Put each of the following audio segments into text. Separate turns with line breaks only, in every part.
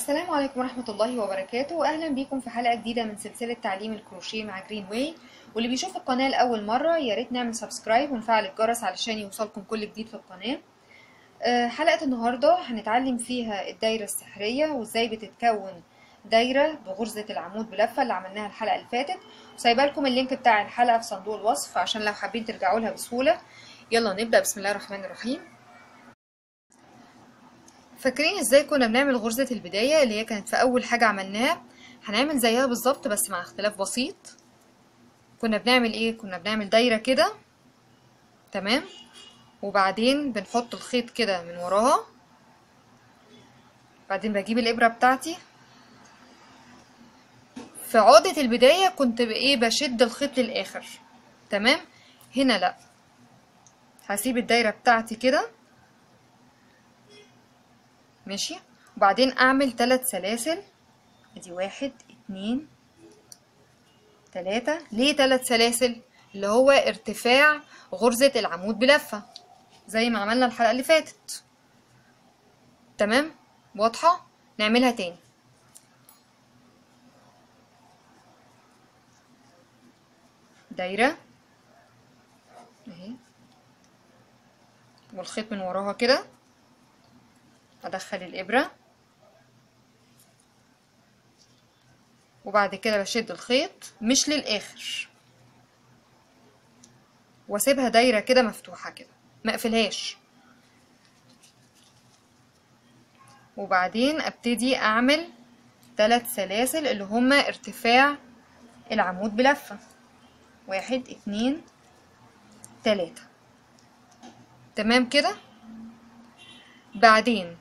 السلام عليكم ورحمة الله وبركاته وأهلا بيكم في حلقة جديدة من سلسلة تعليم الكروشيه مع جرين واي واللي بيشوف القناة لأول مرة يا ريت نعمل سبسكرايب ونفعل الجرس علشان يوصلكم كل جديد في القناة آه، حلقة النهاردة هنتعلم فيها الدايرة السحرية وازاي بتتكون دايرة بغرزة العمود بلفة اللي عملناها الحلقة اللي فاتت وسايبه لكم اللينك بتاع الحلقة في صندوق الوصف عشان لو حابين ترجعوا لها بسهولة يلا نبدأ بسم الله الرحمن الرحيم فاكرين ازاي كنا بنعمل غرزة البداية اللي هي كانت في أول حاجة عملناها هنعمل زيها بالظبط بس مع اختلاف بسيط كنا بنعمل ايه كنا بنعمل دايرة كده تمام وبعدين بنحط الخيط كده من وراها بعدين بجيب الإبرة بتاعتي في عقدة البداية كنت بايه بشد الخيط للآخر تمام هنا لأ هسيب الدايرة بتاعتي كده ماشي وبعدين اعمل ثلاث سلاسل ادي واحد اتنين تلاتة ليه ثلاث سلاسل اللي هو ارتفاع غرزة العمود بلفة زي ما عملنا الحلقة اللي فاتت تمام واضحة نعملها تاني دايرة اهي والخيط من وراها كده ادخل الابره وبعد كده بشد الخيط مش للاخر واسيبها دايره كده مفتوحه كده ما اقفلهاش وبعدين ابتدي اعمل ثلاث سلاسل اللي هما ارتفاع العمود بلفه واحد اتنين تلاته تمام كده بعدين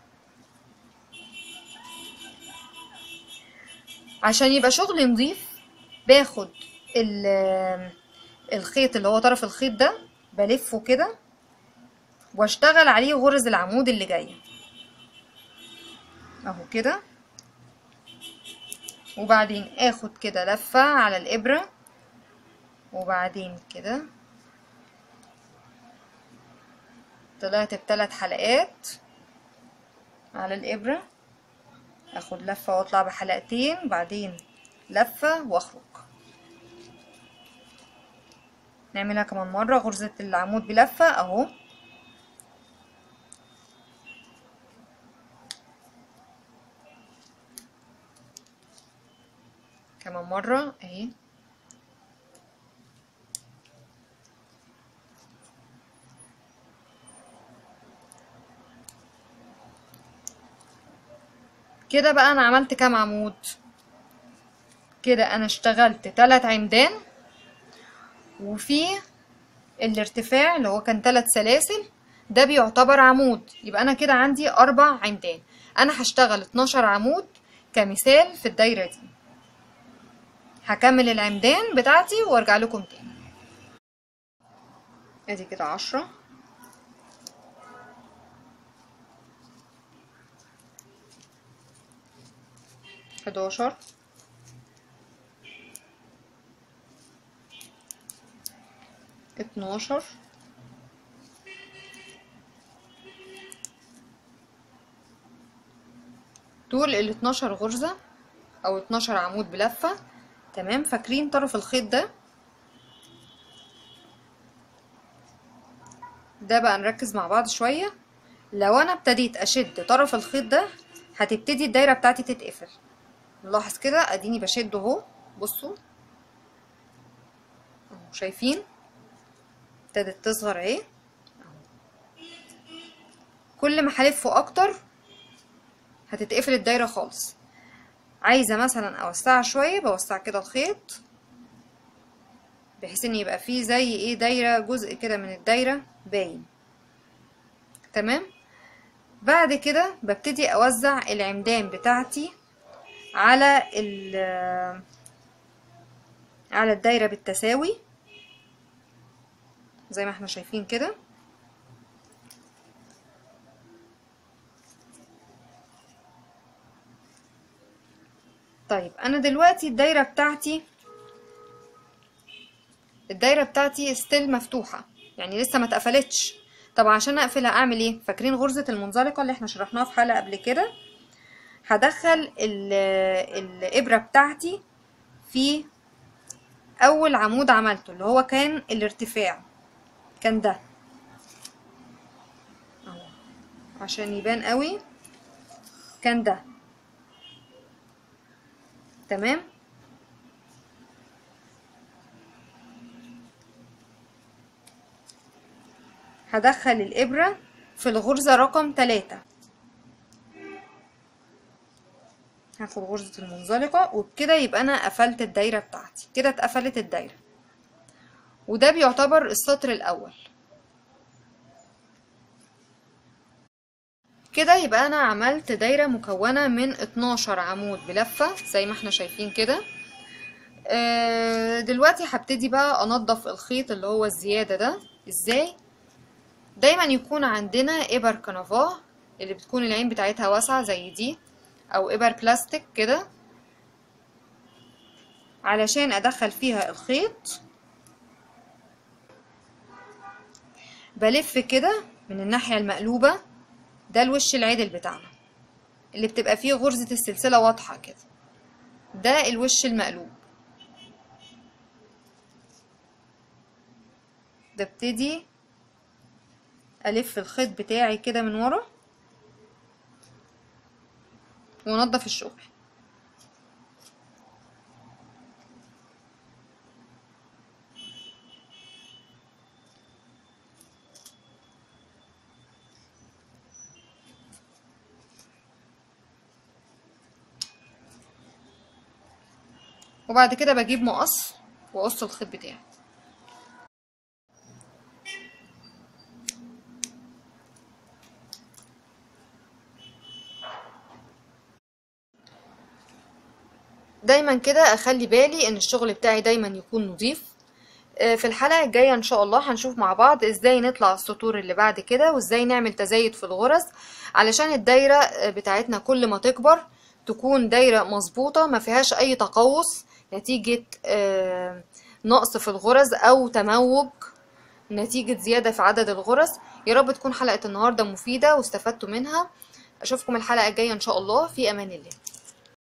عشان يبقى شغل نظيف باخد الخيط اللي هو طرف الخيط ده بلفه كده واشتغل عليه غرز العمود اللي جايه اهو كده وبعدين اخد كده لفه على الابره وبعدين كده طلعت بثلاث حلقات على الابره اخد لفه واطلع بحلقتين بعدين لفه واخرج نعملها كمان مره غرزه العمود بلفه اهو كمان مره اهي كده بقى انا عملت كام عمود كده انا اشتغلت تلات عمدان وفي الارتفاع اللي هو كان تلات سلاسل ده بيعتبر عمود يبقى انا كده عندي اربع عمدان انا هشتغل 12 عمود كمثال في الدايرة دي هكمل العمدان بتاعتي وارجع لكم تاني ادي كده عشرة حداشر اتناشر دول ال 12 غرزة او 12 عمود بلفة تمام فاكرين طرف الخيط ده ده بقى نركز مع بعض شوية لو انا ابتديت اشد طرف الخيط ده هتبتدي الدايرة بتاعتي تتقفل نلاحظ كده اديني بشد اهو بصوا اهو شايفين ابتدت تصغر اهي كل ما هلفه اكتر هتتقفل الدايره خالص عايزه مثلا اوسعها شويه بوسع كده الخيط بحيث ان يبقى فيه زي ايه دايره جزء كده من الدايره باين تمام بعد كده ببتدي اوزع العمدان بتاعتي على على الدايرة بالتساوي زي ما احنا شايفين كده طيب انا دلوقتي الدايرة بتاعتي الدايرة بتاعتي ستيل مفتوحة يعني لسه ما اتقفلتش طب عشان اقفلها اعمل ايه فاكرين غرزة المنزلقة اللي احنا شرحناها في حلقة قبل كده هدخل ال- الابرة بتاعتي في اول عمود عملته اللي هو كان الارتفاع كان ده اهو عشان يبان قوي كان ده تمام هدخل الإبرة في الغرزة رقم تلاتة هاخد غرزة المنزلقة وبكده يبقى أنا قفلت الدايرة بتاعتي كده اتقفلت الدايرة وده بيعتبر السطر الأول كده يبقى أنا عملت دايرة مكونة من 12 عمود بلفة زي ما احنا شايفين كده آه، دلوقتي هبتدي بقى انضف الخيط اللي هو الزيادة ده ازاي دايما يكون عندنا ابر كنفاه اللي بتكون العين بتاعتها واسعة زي دي او ابر بلاستيك كده علشان ادخل فيها الخيط بلف كده من الناحية المقلوبة ده الوش العدل بتاعنا اللي بتبقى فيه غرزة السلسلة واضحة كده ده الوش المقلوب ببتدي الف الخيط بتاعي كده من ورا وانضف الشغل وبعد كده بجيب مقص واقص الخيط بتاعي دايما كده اخلي بالي ان الشغل بتاعي دايما يكون نظيف آه، في الحلقة الجاية ان شاء الله هنشوف مع بعض ازاي نطلع السطور اللي بعد كده وازاي نعمل تزايد في الغرز علشان الدايرة آه، بتاعتنا كل ما تكبر تكون دايرة مظبوطة ما فيهاش اي تقوس نتيجة آه، نقص في الغرز او تموج نتيجة زيادة في عدد الغرز يا رب تكون حلقة النهاردة مفيدة واستفدتوا منها اشوفكم الحلقة الجاية ان شاء الله في امان الله